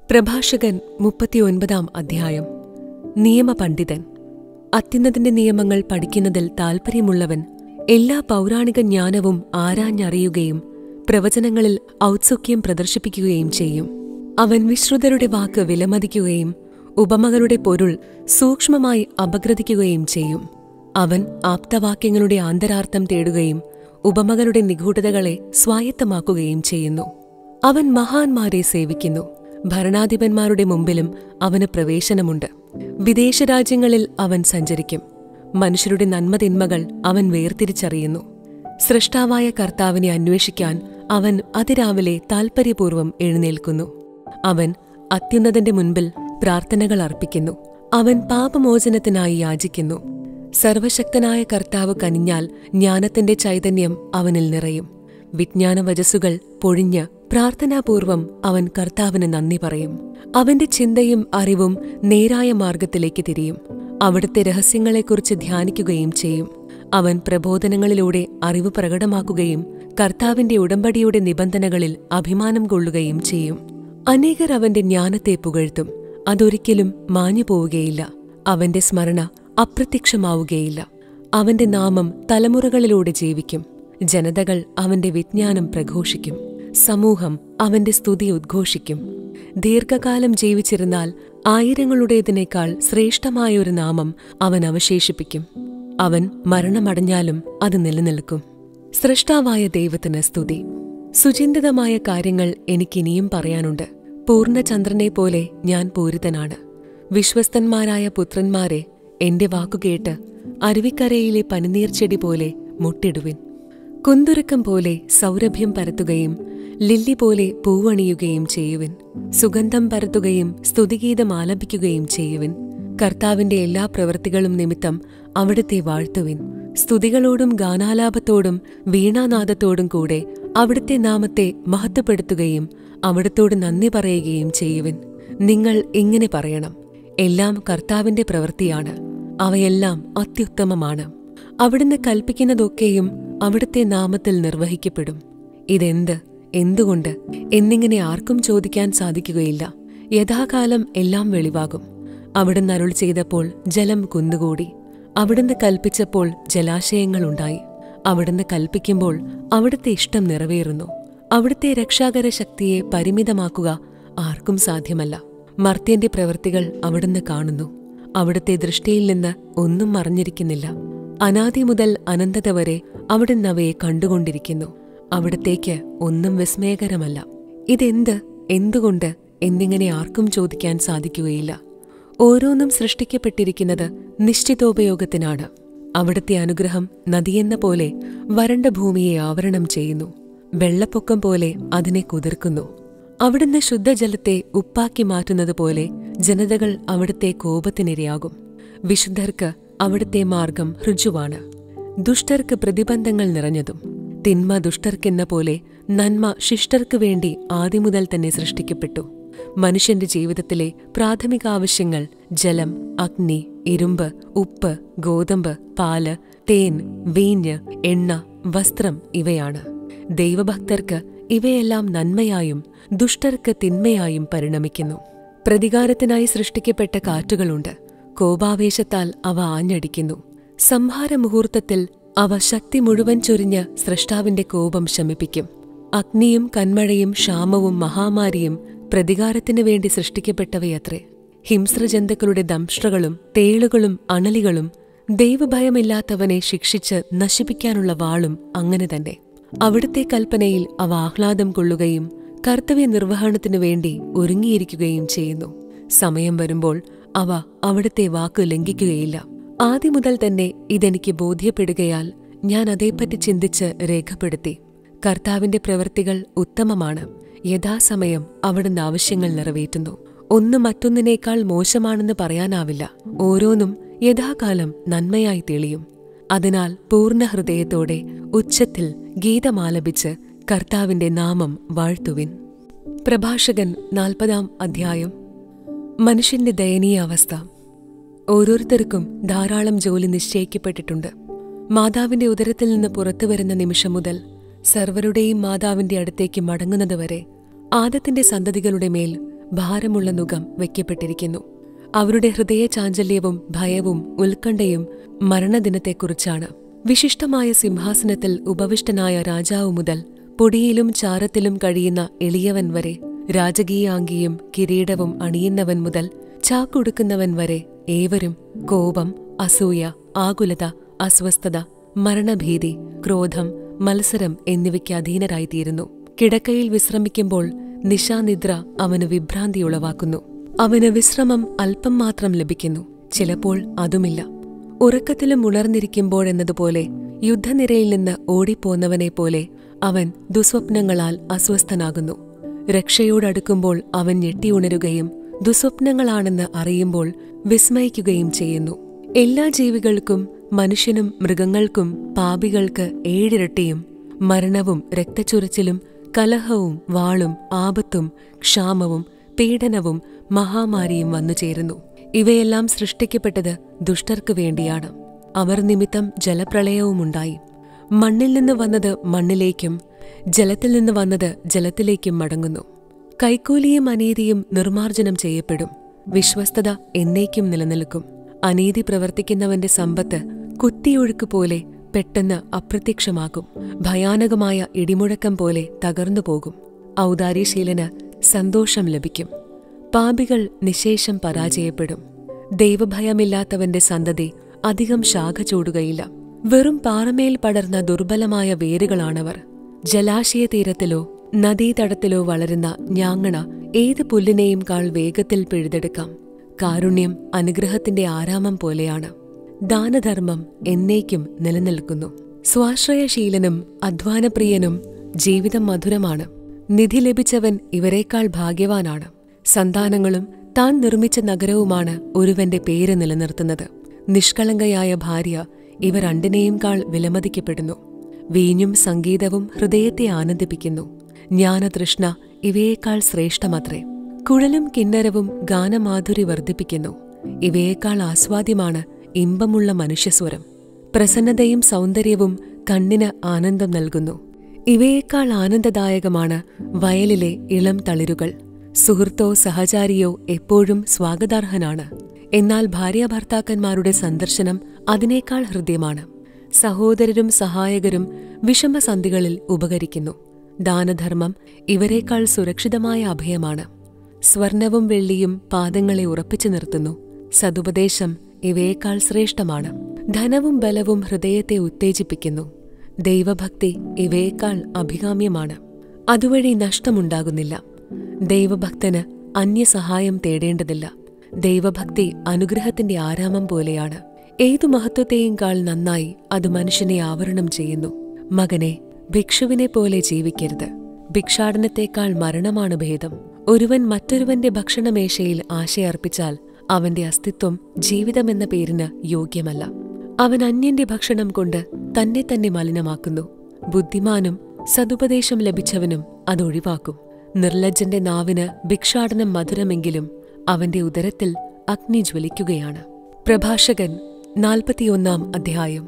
പ്രഭാഷകൻ മുപ്പത്തിയൊൻപതാം അധ്യായം നിയമപണ്ഡിതൻ അത്യുന്നതിന്റെ നിയമങ്ങൾ പഠിക്കുന്നതിൽ താൽപ്പര്യമുള്ളവൻ എല്ലാ പൗരാണിക ജ്ഞാനവും ആരാഞ്ഞറിയുകയും പ്രവചനങ്ങളിൽ ഔത്സുക്യം പ്രദർശിപ്പിക്കുകയും ചെയ്യും അവൻ വിശ്രുതരുടെ വാക്ക് വിലമതിക്കുകയും ഉപമകളുടെ പൊരുൾ സൂക്ഷ്മമായി അപഗ്രഥിക്കുകയും ചെയ്യും അവൻ ആപ്തവാക്യങ്ങളുടെ ആന്തരാർത്ഥം തേടുകയും ഉപമകളുടെ നിഗൂഢതകളെ സ്വായത്തമാക്കുകയും ചെയ്യുന്നു അവൻ മഹാന്മാരെ സേവിക്കുന്നു ഭരണാധിപന്മാരുടെ മുമ്പിലും അവന് പ്രവേശനമുണ്ട് വിദേശ രാജ്യങ്ങളിൽ അവൻ സഞ്ചരിക്കും മനുഷ്യരുടെ നന്മതിന്മകൾ അവൻ വേർതിരിച്ചറിയുന്നു സൃഷ്ടാവായ കർത്താവിനെ അന്വേഷിക്കാൻ അവൻ അതിരാവിലെ താൽപ്പര്യപൂർവ്വം എഴുന്നേൽക്കുന്നു അവൻ അത്യുന്നതന്റെ മുൻപിൽ പ്രാർത്ഥനകൾ അർപ്പിക്കുന്നു അവൻ പാപമോചനത്തിനായി യാചിക്കുന്നു സർവശക്തനായ കർത്താവ് കനിഞ്ഞാൽ ജ്ഞാനത്തിന്റെ ചൈതന്യം അവനിൽ നിറയും വിജ്ഞാനവചസ്സുകൾ പൊഴിഞ്ഞ് പ്രാർത്ഥനാപൂർവം അവൻ കർത്താവിന് നന്ദി പറയും അവന്റെ ചിന്തയും അറിവും നേരായ മാർഗത്തിലേക്ക് തിരിയും അവിടുത്തെ രഹസ്യങ്ങളെക്കുറിച്ച് ധ്യാനിക്കുകയും ചെയ്യും അവൻ പ്രബോധനങ്ങളിലൂടെ അറിവ് പ്രകടമാക്കുകയും കർത്താവിന്റെ ഉടമ്പടിയുടെ നിബന്ധനകളിൽ അഭിമാനം കൊള്ളുകയും ചെയ്യും അനേകർ അവന്റെ ജ്ഞാനത്തെ പുകഴ്ത്തും അതൊരിക്കലും മാഞ്ഞു പോവുകയില്ല അവന്റെ സ്മരണ അപ്രത്യക്ഷമാവുകയില്ല അവന്റെ നാമം തലമുറകളിലൂടെ ജീവിക്കും ജനതകൾ അവന്റെ വിജ്ഞാനം പ്രഘോഷിക്കും സമൂഹം അവന്റെ സ്തുതി ഉദ്ഘോഷിക്കും ദീർഘകാലം ജീവിച്ചിരുന്നാൽ ആയിരങ്ങളുടേതിനേക്കാൾ ശ്രേഷ്ഠമായൊരു നാമം അവൻ അവശേഷിപ്പിക്കും അവൻ മരണമടഞ്ഞാലും അത് നിലനിൽക്കും സൃഷ്ടാവായ ദൈവത്തിന് സ്തുതി സുചിന്തിതമായ കാര്യങ്ങൾ എനിക്കിനിയും പറയാനുണ്ട് പൂർണ്ണചന്ദ്രനെ പോലെ ഞാൻ പൂരിതനാണ് വിശ്വസ്തന്മാരായ പുത്രന്മാരെ എന്റെ വാക്കുകേട്ട് അരുവിക്കരയിലെ പനിനീർച്ചെടി പോലെ മുട്ടിടുവിൻ കുന്തുരുക്കം പോലെ സൗരഭ്യം പരത്തുകയും ലില്ലി പോലെ പൂവണിയുകയും ചെയ്യുവിൻ സുഗന്ധം പരത്തുകയും സ്തുതിഗീതം ആലപിക്കുകയും ചെയ്യുവിൻ കർത്താവിന്റെ എല്ലാ പ്രവൃത്തികളും നിമിത്തം അവിടുത്തെ വാഴ്ത്തുവിൻ സ്തുതികളോടും ഗാനാലാപത്തോടും വീണാനാദത്തോടും കൂടെ അവിടുത്തെ നാമത്തെ മഹത്വപ്പെടുത്തുകയും അവിടത്തോട് നന്ദി പറയുകയും ചെയ്യുവിൻ നിങ്ങൾ ഇങ്ങനെ പറയണം എല്ലാം കർത്താവിന്റെ പ്രവൃത്തിയാണ് അവയെല്ലാം അത്യുത്തമമാണ് അവിടുന്ന് കൽപ്പിക്കുന്നതൊക്കെയും അവിടുത്തെ നാമത്തിൽ നിർവഹിക്കപ്പെടും ഇതെന്ത് എന്തുകൊണ്ട് എന്നിങ്ങനെ ആർക്കും ചോദിക്കാൻ സാധിക്കുകയില്ല യഥാകാലം എല്ലാം വെളിവാകും അവിടുന്ന് അരുൾ ചെയ്തപ്പോൾ ജലം കുന്നുകൂടി അവിടുന്ന് കൽപ്പിച്ചപ്പോൾ ജലാശയങ്ങളുണ്ടായി അവിടുന്ന് കൽപ്പിക്കുമ്പോൾ അവിടുത്തെ ഇഷ്ടം നിറവേറുന്നു അവിടുത്തെ രക്ഷാകര ശക്തിയെ പരിമിതമാക്കുക ആർക്കും സാധ്യമല്ല മർത്യന്റെ പ്രവൃത്തികൾ അവിടുന്ന് കാണുന്നു അവിടുത്തെ ദൃഷ്ടിയിൽ നിന്ന് ഒന്നും മറഞ്ഞിരിക്കുന്നില്ല അനാദി മുതൽ അനന്തത വരെ അവിടുന്ന് അവയെ കണ്ടുകൊണ്ടിരിക്കുന്നു അവിടത്തേക്ക് ഒന്നും വിസ്മയകരമല്ല ഇതെന്ത് എന്തുകൊണ്ട് എന്നിങ്ങനെ ആർക്കും ചോദിക്കാൻ സാധിക്കുകയില്ല ഓരോന്നും സൃഷ്ടിക്കപ്പെട്ടിരിക്കുന്നത് നിശ്ചിതോപയോഗത്തിനാണ് അവിടുത്തെ അനുഗ്രഹം നദിയെന്ന പോലെ വരണ്ട ഭൂമിയെ ആവരണം ചെയ്യുന്നു വെള്ളപ്പൊക്കം പോലെ അതിനെ കുതിർക്കുന്നു അവിടുന്ന് ശുദ്ധജലത്തെ ഉപ്പാക്കി മാറ്റുന്നത് പോലെ ജനതകൾ അവിടുത്തെ കോപത്തിനിരയാകും വിശുദ്ധർക്ക് അവിടുത്തെ മാർഗം ഋജുവാണ് ദുഷ്ടർക്ക് പ്രതിബന്ധങ്ങൾ നിറഞ്ഞതും തിന്മ ദുഷ്ടർക്കെന്ന പോലെ നന്മ ശിഷ്ടർക്ക് വേണ്ടി ആദ്യമുതൽ തന്നെ സൃഷ്ടിക്കപ്പെട്ടു മനുഷ്യന്റെ ജീവിതത്തിലെ പ്രാഥമിക ആവശ്യങ്ങൾ ജലം അഗ്നി ഇരുമ്പ് ഉപ്പ് ഗോതമ്പ് പാല് തേൻ വീഞ്ഞ് എണ്ണ വസ്ത്രം ഇവയാണ് ദൈവഭക്തർക്ക് ഇവയെല്ലാം നന്മയായും ദുഷ്ടർക്ക് തിന്മയായും പരിണമിക്കുന്നു പ്രതികാരത്തിനായി സൃഷ്ടിക്കപ്പെട്ട കാറ്റുകളുണ്ട് കോപാവേശത്താൽ അവ ആഞ്ഞടിക്കുന്നു സംഹാര മുഹൂർത്തത്തിൽ അവ ശക്തി മുഴുവൻ ചൊരിഞ്ഞ് സൃഷ്ടാവിന്റെ കോപം ശമിപ്പിക്കും അഗ്നിയും കന്മഴയും ക്ഷാമവും മഹാമാരിയും പ്രതികാരത്തിനു വേണ്ടി സൃഷ്ടിക്കപ്പെട്ടവയത്രേ ഹിംസ്രജന്തുക്കളുടെ ദംഷ്ട്രകളും തേളുകളും അണലികളും ദൈവഭയമില്ലാത്തവനെ ശിക്ഷിച്ച് നശിപ്പിക്കാനുള്ള വാളും അങ്ങനെ തന്നെ അവിടുത്തെ കൽപ്പനയിൽ അവ ആഹ്ലാദം കൊള്ളുകയും കർത്തവ്യ നിർവഹണത്തിനു വേണ്ടി ഒരുങ്ങിയിരിക്കുകയും ചെയ്യുന്നു സമയം വരുമ്പോൾ അവ അവിടുത്തെ വാക്ക് ലംഘിക്കുകയില്ല ആദ്യം മുതൽ തന്നെ ഇതെനിക്ക് ബോധ്യപ്പെടുകയാൽ ഞാൻ അതേപ്പറ്റി ചിന്തിച്ച് രേഖപ്പെടുത്തി കർത്താവിന്റെ പ്രവൃത്തികൾ ഉത്തമമാണ് യഥാസമയം അവിടുന്ന് ആവശ്യങ്ങൾ നിറവേറ്റുന്നു ഒന്ന് മറ്റൊന്നിനേക്കാൾ മോശമാണെന്ന് പറയാനാവില്ല ഓരോന്നും യഥാകാലം നന്മയായി തെളിയും അതിനാൽ പൂർണ്ണ ഹൃദയത്തോടെ ഉച്ചത്തിൽ ഗീതമാലപിച്ച് കർത്താവിന്റെ നാമം വാഴ്ത്തുവിൻ പ്രഭാഷകൻ നാൽപ്പതാം അധ്യായം മനുഷ്യന്റെ ദയനീയ അവസ്ഥ ഓരോരുത്തർക്കും ധാരാളം ജോലി നിശ്ചയിക്കപ്പെട്ടിട്ടുണ്ട് മാതാവിന്റെ ഉദരത്തിൽ നിന്ന് പുറത്തുവരുന്ന നിമിഷം മുതൽ സർവരുടെയും മാതാവിന്റെ അടുത്തേക്ക് മടങ്ങുന്നതുവരെ ആദത്തിന്റെ സന്തതികളുടെ മേൽ ഭാരമുള്ള നുകം വയ്ക്കപ്പെട്ടിരിക്കുന്നു അവരുടെ ഹൃദയ ചാഞ്ചല്യവും ഭയവും ഉത്കണ്ഠയും മരണദിനത്തെക്കുറിച്ചാണ് വിശിഷ്ടമായ സിംഹാസനത്തിൽ ഉപവിഷ്ടനായ രാജാവ് മുതൽ പൊടിയിലും ചാരത്തിലും കഴിയുന്ന എളിയവൻ വരെ രാജകീയാംഗിയും കിരീടവും അണിയുന്നവൻ മുതൽ ചാക്കുടുക്കുന്നവൻ വരെ ഏവരും കോപം അസൂയ ആകുലത അസ്വസ്ഥത മരണഭീതി ക്രോധം മത്സരം എന്നിവയ്ക്ക് അധീനരായിത്തീരുന്നു കിടക്കയിൽ വിശ്രമിക്കുമ്പോൾ നിശാനിദ്ര അവന് വിഭ്രാന്തി ഉളവാക്കുന്നു അവന് വിശ്രമം അല്പം മാത്രം ലഭിക്കുന്നു ചിലപ്പോൾ അതുമില്ല ഉറക്കത്തിലും ഉണർന്നിരിക്കുമ്പോഴെന്നതുപോലെ യുദ്ധനിരയിൽ നിന്ന് ഓടിപ്പോന്നവനെ പോലെ അവൻ ദുസ്വപ്നങ്ങളാൽ അസ്വസ്ഥനാകുന്നു രക്ഷയോടടുക്കുമ്പോൾ അവൻ ഞെട്ടിയുണരുകയും ദുസ്വപ്നങ്ങളാണെന്ന് അറിയുമ്പോൾ വിസ്മയിക്കുകയും ചെയ്യുന്നു എല്ലാ ജീവികൾക്കും മനുഷ്യനും മൃഗങ്ങൾക്കും പാപികൾക്ക് ഏഴിരട്ടിയും മരണവും രക്തച്ചൊരിച്ചിലും കലഹവും വാളും ആപത്തും ക്ഷാമവും പീഡനവും മഹാമാരിയും വന്നുചേരുന്നു ഇവയെല്ലാം സൃഷ്ടിക്കപ്പെട്ടത് ദുഷ്ടർക്കു വേണ്ടിയാണ് അവർ നിമിത്തം ജലപ്രളയവുമുണ്ടായി മണ്ണിൽ നിന്ന് വന്നത് മണ്ണിലേക്കും ജലത്തിൽ നിന്ന് വന്നത് ജലത്തിലേക്കും മടങ്ങുന്നു കൈക്കൂലിയും അനീതിയും നിർമാർജനം ചെയ്യപ്പെടും വിശ്വസ്തത എന്നേക്കും നിലനിൽക്കും അനീതി പ്രവർത്തിക്കുന്നവന്റെ സമ്പത്ത് കുത്തിയൊഴുക്ക് പോലെ പെട്ടെന്ന് അപ്രത്യക്ഷമാകും ഭയാനകമായ ഇടിമുഴക്കം പോലെ തകർന്നു പോകും ഔദാര്യശീലന് സന്തോഷം ലഭിക്കും പാപികൾ നിശേഷം പരാജയപ്പെടും ദൈവഭയമില്ലാത്തവന്റെ സന്തതി അധികം ശാഖ ചൂടുകയില്ല വെറും പാറമേൽ പടർന്ന ദുർബലമായ വേരുകളാണവർ ജലാശയ തീരത്തിലോ നദീതടത്തിലോ വളരുന്ന ഞാങ്ങണ ഏത് പുല്ലിനെയും കാൾ വേഗത്തിൽ പിഴുതെടുക്കാം കാരുണ്യം അനുഗ്രഹത്തിന്റെ ആരാമം പോലെയാണ് ദാനധർമ്മം എന്നേക്കും നിലനിൽക്കുന്നു സ്വാശ്രയശീലനും അധ്വാനപ്രിയനും ജീവിതം മധുരമാണ് നിധി ലഭിച്ചവൻ ഇവരെക്കാൾ ഭാഗ്യവാനാണ് സന്താനങ്ങളും താൻ നിർമ്മിച്ച നഗരവുമാണ് ഒരുവന്റെ പേര് നിലനിർത്തുന്നത് നിഷ്കളങ്കയായ ഭാര്യ ഇവ രണ്ടിനെയും കാൾ വിലമതിക്കപ്പെടുന്നു വീഞ്ഞും സംഗീതവും ഹൃദയത്തെ ആനന്ദിപ്പിക്കുന്നു ജ്ഞാനതൃഷ്ണ ഇവയേക്കാൾ ശ്രേഷ്ഠമത്രേ കുഴലും കിന്നരവും ഗാനമാധുരി വർദ്ധിപ്പിക്കുന്നു ഇവയേക്കാൾ ആസ്വാദ്യമാണ് ഇമ്പമുള്ള മനുഷ്യസ്വരം പ്രസന്നതയും സൗന്ദര്യവും കണ്ണിന് ആനന്ദം നൽകുന്നു ഇവയേക്കാൾ ആനന്ദദായകമാണ് വയലിലെ ഇളം തളിരുകൾ സുഹൃത്തോ സഹചാരിയോ എപ്പോഴും സ്വാഗതാർഹനാണ് എന്നാൽ ഭാര്യാഭർത്താക്കന്മാരുടെ സന്ദർശനം അതിനേക്കാൾ ഹൃദ്യമാണ് സഹോദരരും സഹായകരും വിഷമസന്ധികളിൽ ഉപകരിക്കുന്നു ദാനധർമ്മം ഇവരെക്കാൾ സുരക്ഷിതമായ അഭയമാണ് സ്വർണവും വെള്ളിയും പാദങ്ങളെ ഉറപ്പിച്ചു നിർത്തുന്നു സതുപദേശം ഇവയേക്കാൾ ശ്രേഷ്ഠമാണ് ധനവും ബലവും ഹൃദയത്തെ ഉത്തേജിപ്പിക്കുന്നു ദൈവഭക്തി ഇവയേക്കാൾ അഭികാമ്യമാണ് അതുവഴി നഷ്ടമുണ്ടാകുന്നില്ല ദൈവഭക്തന് അന്യസഹായം തേടേണ്ടതില്ല ദൈവഭക്തി അനുഗ്രഹത്തിന്റെ ആരാമം പോലെയാണ് ഏതു മഹത്വത്തെയും കാൾ നന്നായി അത് മനുഷ്യനെ ആവരണം ചെയ്യുന്നു മകനെ ഭിക്ഷുവിനെ പോലെ ജീവിക്കരുത് ഭിക്ഷാടനത്തേക്കാൾ മരണമാണ് ഭേദം ഒരുവൻ മറ്റൊരുവന്റെ ഭക്ഷണമേശയിൽ ആശയർപ്പിച്ചാൽ അവന്റെ അസ്തിത്വം ജീവിതമെന്ന പേരിന് യോഗ്യമല്ല അവൻ അന്യന്റെ ഭക്ഷണം കൊണ്ട് തന്നെ തന്നെ മലിനമാക്കുന്നു ബുദ്ധിമാനും സതുപദേശം ലഭിച്ചവനും അതൊഴിവാക്കും നിർലജ്ജന്റെ നാവിന് ഭിക്ഷാടനം മധുരമെങ്കിലും അവന്റെ ഉദരത്തിൽ അഗ്നി ജ്വലിക്കുകയാണ് പ്രഭാഷകൻ നാൽപ്പത്തിയൊന്നാം അധ്യായം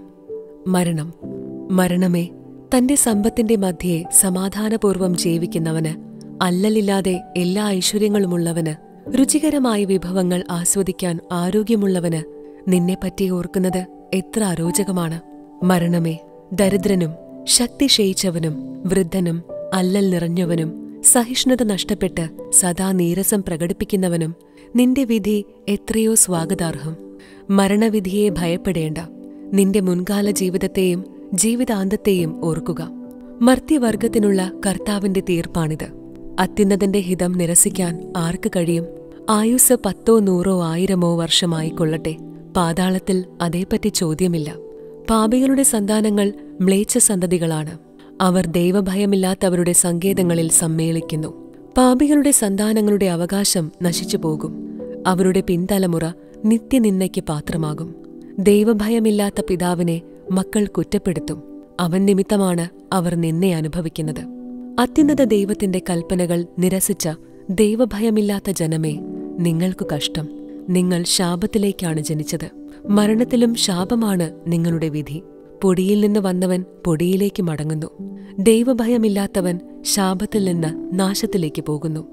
മരണം മരണമേ തന്റെ സമ്പത്തിന്റെ മധ്യേ സമാധാനപൂർവം ജീവിക്കുന്നവന് അല്ലലില്ലാതെ എല്ലാ ഐശ്വര്യങ്ങളുമുള്ളവന് രുചികരമായ വിഭവങ്ങൾ ആസ്വദിക്കാൻ ആരോഗ്യമുള്ളവന് നിന്നെപ്പറ്റി ഓർക്കുന്നത് എത്ര അരോചകമാണ് മരണമേ ദരിദ്രനും ശക്തി ക്ഷയിച്ചവനും വൃദ്ധനും അല്ലൽ നിറഞ്ഞവനും സഹിഷ്ണുത നഷ്ടപ്പെട്ട് സദാ നീരസം പ്രകടിപ്പിക്കുന്നവനും നിന്റെ വിധി എത്രയോ സ്വാഗതാർഹം മരണവിധിയെ ഭയപ്പെടേണ്ട നിന്റെ മുൻകാല ജീവിതത്തെയും ജീവിതാന്തത്തെയും ഓർക്കുക മർത്യവർഗത്തിനുള്ള കർത്താവിന്റെ തീർപ്പാണിത് അത്യുന്നതന്റെ ഹിതം നിരസിക്കാൻ ആർക്ക് കഴിയും ആയുസ് പത്തോ നൂറോ ആയിരമോ വർഷമായിക്കൊള്ളട്ടെ പാതാളത്തിൽ അതേപ്പറ്റി ചോദ്യമില്ല പാപികളുടെ സന്താനങ്ങൾ മ്ലേച്ഛ സന്തതികളാണ് അവർ ദൈവഭയമില്ലാത്തവരുടെ സങ്കേതങ്ങളിൽ സമ്മേളിക്കുന്നു പാപികളുടെ സന്താനങ്ങളുടെ അവകാശം നശിച്ചുപോകും അവരുടെ പിൻതലമുറ നിത്യനിന്ദയ്ക്ക് പാത്രമാകും ദൈവഭയമില്ലാത്ത പിതാവിനെ മക്കൾ കുറ്റപ്പെടുത്തും അവൻ നിമിത്തമാണ് അവർ നിന്നെ അനുഭവിക്കുന്നത് അത്യുന്നത ദൈവത്തിന്റെ കൽപ്പനകൾ നിരസിച്ച ദൈവഭയമില്ലാത്ത ജനമേ നിങ്ങൾക്കു കഷ്ടം നിങ്ങൾ ശാപത്തിലേക്കാണ് ജനിച്ചത് മരണത്തിലും ശാപമാണ് നിങ്ങളുടെ വിധി പൊടിയിൽ നിന്ന് വന്നവൻ പൊടിയിലേക്ക് മടങ്ങുന്നു ദൈവഭയമില്ലാത്തവൻ ശാപത്തിൽ നിന്ന് നാശത്തിലേക്ക് പോകുന്നു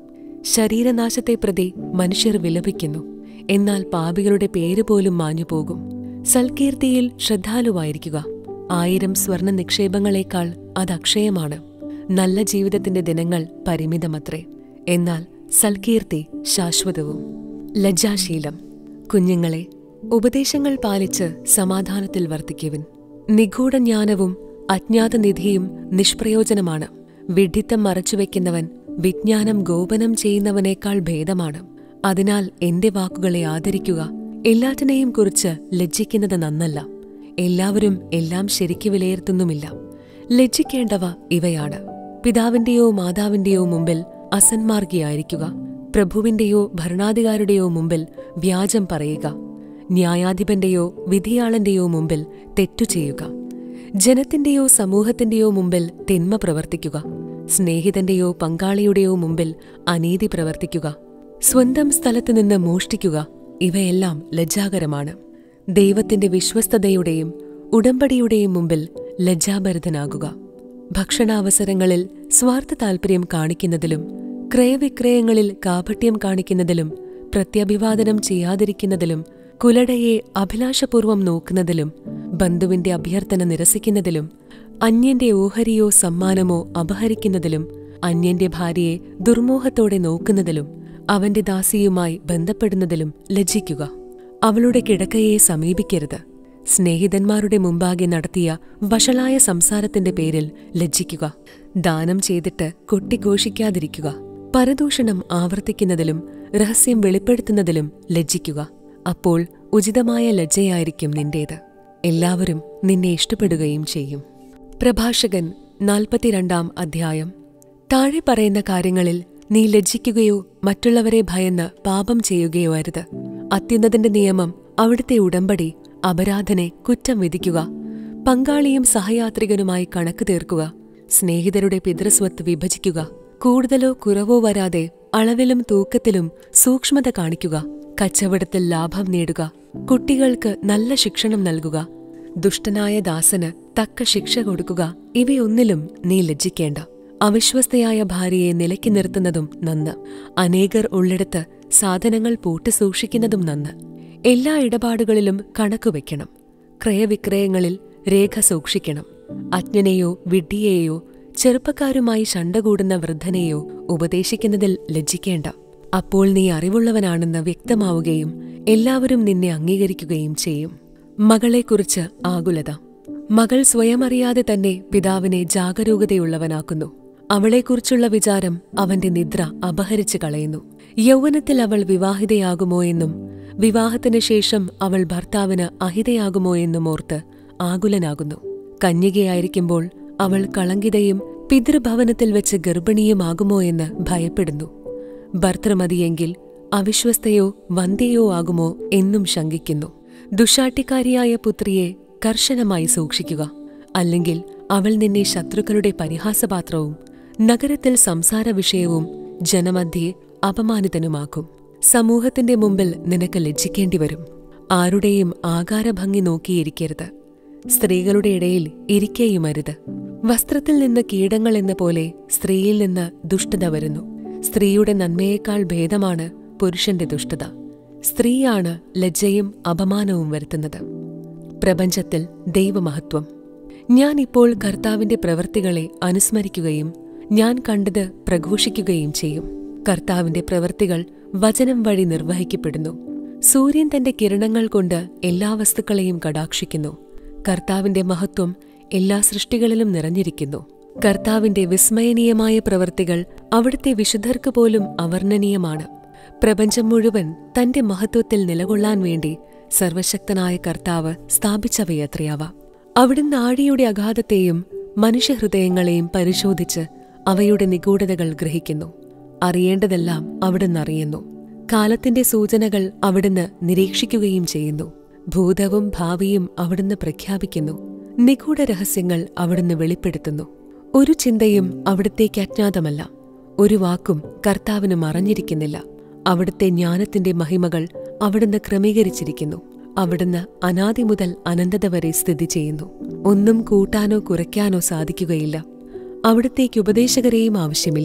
ശരീരനാശത്തെ പ്രതി മനുഷ്യർ വിലപിക്കുന്നു എന്നാൽ പാപികളുടെ പേര് പോലും മാഞ്ഞുപോകും സൽകീർത്തിയിൽ ശ്രദ്ധാലുവായിരിക്കുക ആയിരം സ്വർണ നിക്ഷേപങ്ങളെക്കാൾ അത് അക്ഷയമാണ് നല്ല ജീവിതത്തിന്റെ ദിനങ്ങൾ പരിമിതമത്രേ എന്നാൽ സൽകീർത്തി ശാശ്വതവും ലജ്ജാശീലം കുഞ്ഞുങ്ങളെ ഉപദേശങ്ങൾ പാലിച്ച് സമാധാനത്തിൽ വർത്തിക്കുവിൻ നിഗൂഢജ്ഞാനവും അജ്ഞാതനിധിയും നിഷ്പ്രയോജനമാണ് വിഡ്ഢിത്തം മറച്ചുവെക്കുന്നവൻ വിജ്ഞാനം ഗോപനം ചെയ്യുന്നവനേക്കാൾ ഭേദമാണ് അതിനാൽ എന്റെ വാക്കുകളെ ആദരിക്കുക എല്ലാറ്റിനെയും കുറിച്ച് ലജ്ജിക്കുന്നത് നന്നല്ല എല്ലാവരും എല്ലാം ശരിക്കു വിലയിരുത്തുന്നുമില്ല ലജ്ജിക്കേണ്ടവ ഇവയാണ് പിതാവിന്റെയോ മാതാവിന്റെയോ മുമ്പിൽ അസന്മാർഗിയായിരിക്കുക പ്രഭുവിന്റെയോ ഭരണാധികാരിയുടെയോ മുമ്പിൽ വ്യാജം പറയുക ന്യായാധിപന്റെയോ വിധിയാളന്റെയോ മുമ്പിൽ തെറ്റു ചെയ്യുക ജനത്തിന്റെയോ സമൂഹത്തിന്റെയോ മുമ്പിൽ തിന്മ പ്രവർത്തിക്കുക സ്നേഹിതന്റെയോ പങ്കാളിയുടെയോ മുമ്പിൽ അനീതി പ്രവർത്തിക്കുക സ്വന്തം സ്ഥലത്ത് നിന്ന് മോഷ്ടിക്കുക ഇവയെല്ലാം ലജ്ജാകരമാണ് ദൈവത്തിന്റെ വിശ്വസ്തതയുടെയും ഉടമ്പടിയുടെയും മുമ്പിൽ ലജ്ജാഭരിതനാകുക ഭക്ഷണാവസരങ്ങളിൽ സ്വാർത്ഥ താൽപര്യം കാണിക്കുന്നതിലും ക്രയവിക്രയങ്ങളിൽ കാപട്യം കാണിക്കുന്നതിലും പ്രത്യഭിവാദനം ചെയ്യാതിരിക്കുന്നതിലും കുലടയെ അഭിലാഷപൂർവം നോക്കുന്നതിലും ബന്ധുവിന്റെ അഭ്യർത്ഥന നിരസിക്കുന്നതിലും അന്യന്റെ ഓഹരിയോ സമ്മാനമോ അപഹരിക്കുന്നതിലും അന്യന്റെ ഭാര്യയെ ദുർമോഹത്തോടെ നോക്കുന്നതിലും അവന്റെ ദാസിയുമായി ബന്ധപ്പെടുന്നതിലും ലജ്ജിക്കുക അവളുടെ കിടക്കയെ സമീപിക്കരുത് സ്നേഹിതന്മാരുടെ മുമ്പാകെ നടത്തിയ വഷളായ സംസാരത്തിന്റെ പേരിൽ ലജ്ജിക്കുക ദാനം ചെയ്തിട്ട് കൊട്ടിഘോഷിക്കാതിരിക്കുക പരദൂഷണം ആവർത്തിക്കുന്നതിലും രഹസ്യം വെളിപ്പെടുത്തുന്നതിലും ലജ്ജിക്കുക അപ്പോൾ ഉചിതമായ ലജ്ജയായിരിക്കും നിന്റേത് എല്ലാവരും നിന്നെ ഇഷ്ടപ്പെടുകയും ചെയ്യും പ്രഭാഷകൻ നാൽപ്പത്തിരണ്ടാം അധ്യായം താഴെ പറയുന്ന കാര്യങ്ങളിൽ നീ ലജ്ജിക്കുകയോ മറ്റുള്ളവരെ ഭയന്ന് പാപം ചെയ്യുകയോ അരുത് അത്യുന്നതിന്റെ നിയമം അവിടുത്തെ ഉടമ്പടി അപരാധനെ കുറ്റം വിധിക്കുക പങ്കാളിയും സഹയാത്രികനുമായി കണക്ക് തീർക്കുക സ്നേഹിതരുടെ പിതൃസ്വത്ത് വിഭജിക്കുക കൂടുതലോ കുറവോ വരാതെ അളവിലും തൂക്കത്തിലും സൂക്ഷ്മത കാണിക്കുക കച്ചവടത്തിൽ ലാഭം നേടുക കുട്ടികൾക്ക് നല്ല ശിക്ഷണം നൽകുക ദുഷ്ടനായ ദാസന് തക്ക ശിക്ഷ കൊടുക്കുക ഇവയൊന്നിലും നീ ലജ്ജിക്കേണ്ട അവിശ്വസ്തയായ ഭാര്യയെ നിലയ്ക്ക് നിർത്തുന്നതും നന്ന് അനേകർ ഉള്ളിടത്ത് സാധനങ്ങൾ പൂട്ടി സൂക്ഷിക്കുന്നതും നന്ന് എല്ലാ ഇടപാടുകളിലും കണക്കുവെക്കണം ക്രയവിക്രയങ്ങളിൽ രേഖ സൂക്ഷിക്കണം അജ്ഞനെയോ വിഡ്ഢിയെയോ ചെറുപ്പക്കാരുമായി ശണ്ട കൂടുന്ന വൃദ്ധനെയോ ഉപദേശിക്കുന്നതിൽ ലജ്ജിക്കേണ്ട അപ്പോൾ നീ അറിവുള്ളവനാണെന്ന് വ്യക്തമാവുകയും എല്ലാവരും നിന്നെ അംഗീകരിക്കുകയും ചെയ്യും മകളെക്കുറിച്ച് ആകുലത മകൾ സ്വയം അറിയാതെ തന്നെ പിതാവിനെ ജാഗരൂകതയുള്ളവനാക്കുന്നു അവളെക്കുറിച്ചുള്ള വിചാരം അവന്റെ നിദ്ര അപഹരിച്ചു കളയുന്നു യൗവനത്തിൽ അവൾ വിവാഹിതയാകുമോ എന്നും വിവാഹത്തിന് ശേഷം അവൾ ഭർത്താവിന് അഹിതയാകുമോ എന്നും ഓർത്ത് ആകുലനാകുന്നു കന്യകയായിരിക്കുമ്പോൾ അവൾ കളങ്കിതയും പിതൃഭവനത്തിൽ വെച്ച് ഗർഭിണിയുമാകുമോ എന്ന് ഭയപ്പെടുന്നു ഭർത്തൃമതിയെങ്കിൽ അവിശ്വസ്തയോ വന്ധ്യയോ ആകുമോ എന്നും ശങ്കിക്കുന്നു ദുഷാട്ടിക്കാരിയായ പുത്രിയെ കർശനമായി സൂക്ഷിക്കുക അല്ലെങ്കിൽ അവൾ നിന്നെ ശത്രുക്കളുടെ പരിഹാസപാത്രവും നഗരത്തിൽ സംസാര വിഷയവും ജനമധ്യേ അപമാനിതനുമാക്കും സമൂഹത്തിന്റെ മുമ്പിൽ നിനക്ക് ലജ്ജിക്കേണ്ടി വരും ആരുടെയും ആകാരഭംഗി നോക്കിയിരിക്കരുത് സ്ത്രീകളുടെ ഇടയിൽ ഇരിക്കേയുമരുത് വസ്ത്രത്തിൽ നിന്ന് കീടങ്ങൾ എന്ന പോലെ സ്ത്രീയിൽ നിന്ന് ദുഷ്ടത വരുന്നു സ്ത്രീയുടെ നന്മയേക്കാൾ ഭേദമാണ് പുരുഷന്റെ ദുഷ്ടത സ്ത്രീയാണ് ലജ്ജയും അപമാനവും വരുത്തുന്നത് പ്രപഞ്ചത്തിൽ ദൈവമഹത്വം ഞാൻ ഇപ്പോൾ കർത്താവിന്റെ പ്രവൃത്തികളെ അനുസ്മരിക്കുകയും ഞാൻ കണ്ടത് പ്രഘോഷിക്കുകയും ചെയ്യും കർത്താവിന്റെ പ്രവൃത്തികൾ വചനം വഴി നിർവഹിക്കപ്പെടുന്നു സൂര്യൻ തന്റെ കിരണങ്ങൾ കൊണ്ട് എല്ലാ വസ്തുക്കളെയും കടാക്ഷിക്കുന്നു കർത്താവിന്റെ മഹത്വം എല്ലാ സൃഷ്ടികളിലും നിറഞ്ഞിരിക്കുന്നു കർത്താവിന്റെ വിസ്മയനീയമായ പ്രവൃത്തികൾ അവിടുത്തെ വിശുദ്ധർക്ക് പോലും അവർണ്ണനീയമാണ് പ്രപഞ്ചം മുഴുവൻ തന്റെ മഹത്വത്തിൽ നിലകൊള്ളാൻ വേണ്ടി സർവശക്തനായ കർത്താവ് സ്ഥാപിച്ചവയത്രയാവ അവിടുന്ന് ആഴിയുടെ അഗാധത്തെയും മനുഷ്യഹൃദയങ്ങളെയും പരിശോധിച്ച് അവയുടെ നിഗൂഢതകൾ ഗ്രഹിക്കുന്നു അറിയേണ്ടതെല്ലാം അവിടുന്ന് അറിയുന്നു കാലത്തിന്റെ സൂചനകൾ അവിടുന്ന് നിരീക്ഷിക്കുകയും ചെയ്യുന്നു ഭൂതവും ഭാവിയും അവിടുന്ന് പ്രഖ്യാപിക്കുന്നു നിഗൂഢ രഹസ്യങ്ങൾ അവിടുന്ന് വെളിപ്പെടുത്തുന്നു ഒരു ചിന്തയും അവിടുത്തേക്ക് അജ്ഞാതമല്ല ഒരു വാക്കും കർത്താവിന് മറഞ്ഞിരിക്കുന്നില്ല അവിടുത്തെ ജ്ഞാനത്തിന്റെ മഹിമകൾ അവിടുന്ന് ക്രമീകരിച്ചിരിക്കുന്നു അവിടുന്ന് അനാദി മുതൽ അനന്തത വരെ സ്ഥിതി ചെയ്യുന്നു ഒന്നും കൂട്ടാനോ കുറയ്ക്കാനോ സാധിക്കുകയില്ല അവിടത്തേക്ക് ഉപദേശകരെയും ആവശ്യമില്ല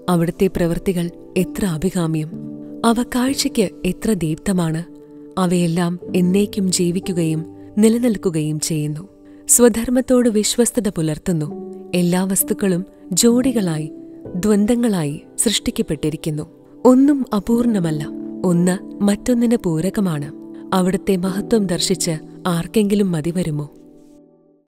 അവിടുത്തെ പ്രവൃത്തികൾ എത്ര അഭികാമ്യം അവ കാഴ്ചയ്ക്ക് എത്ര ദീപ്തമാണ് അവയെല്ലാം എന്നേക്കും ജീവിക്കുകയും നിലനിൽക്കുകയും ചെയ്യുന്നു സ്വധർമ്മത്തോട് വിശ്വസ്തത പുലർത്തുന്നു എല്ലാ വസ്തുക്കളും ജോഡികളായി ദ്വന്ദ്ങ്ങളായി സൃഷ്ടിക്കപ്പെട്ടിരിക്കുന്നു ഒന്നും അപൂർണമല്ല ഒന്ന് മറ്റൊന്നിന് പൂരകമാണ് അവിടുത്തെ മഹത്വം ദർശിച്ച് ആർക്കെങ്കിലും മതിവരുമോ